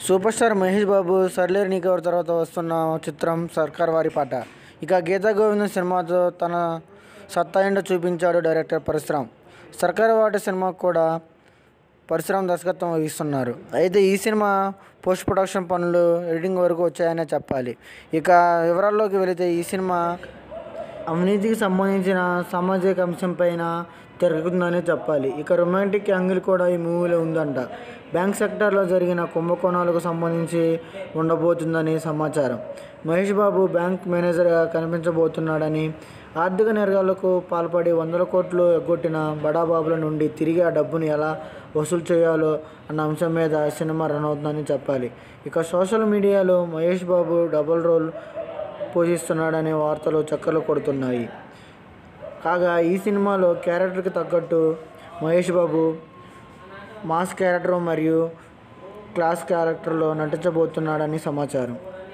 super star Mahesh Babu Sarileru Neekevvaru తర్వాత వస్తున్న చిత్రం సర్కార్ వారి పాట ఇక గీతా గోవిందం సినిమాతో తన సత్తా ఏంటో చూపించాడు డైరెక్టర్ పరశురామ్ సర్కార్ వాటి సినిమాకు కూడా పరశురామ్ దర్శకత్వం వహిస్తున్నారు అయితే ఈ సినిమా పోస్ట్ ప్రొడక్షన్ పనులు ఎడిటింగ్ వరకు వచ్చాయనే చెప్పాలి ఇక వివరాల్లోకి వెళితే ఈ సినిమా అవినీతికి సంబంధించిన సామాజిక అంశం పైన తిరుగుతుందని చెప్పాలి ఇక రొమాంటిక్ యాంగిల్ కూడా ఈ మూవీలో ఉందంట బ్యాంక్ సెక్టార్లో జరిగిన కుంభకోణాలకు సంబంధించి ఉండబోతుందని సమాచారం మహేష్ బాబు బ్యాంక్ మేనేజర్గా కనిపించబోతున్నాడని ఆర్థిక నేరాలకు పాల్పడి వందల కోట్లు ఎగ్గొట్టిన బడాబాబుల నుండి తిరిగి ఆ డబ్బును ఎలా వసూలు చేయాలో అన్న అంశం మీద సినిమా రన్ అవుతుందని చెప్పాలి ఇక సోషల్ మీడియాలో మహేష్ బాబు డబుల్ రోల్ పోషిస్తున్నాడనే వార్తలు చక్కర్లు కొడుతున్నాయి కాగా ఈ సినిమాలో క్యారెక్టర్కి తగ్గట్టు మహేష్ బాబు మాస్ క్యారెక్టర్ మరియు క్లాస్ క్యారెక్టర్లో నటించబోతున్నాడని సమాచారం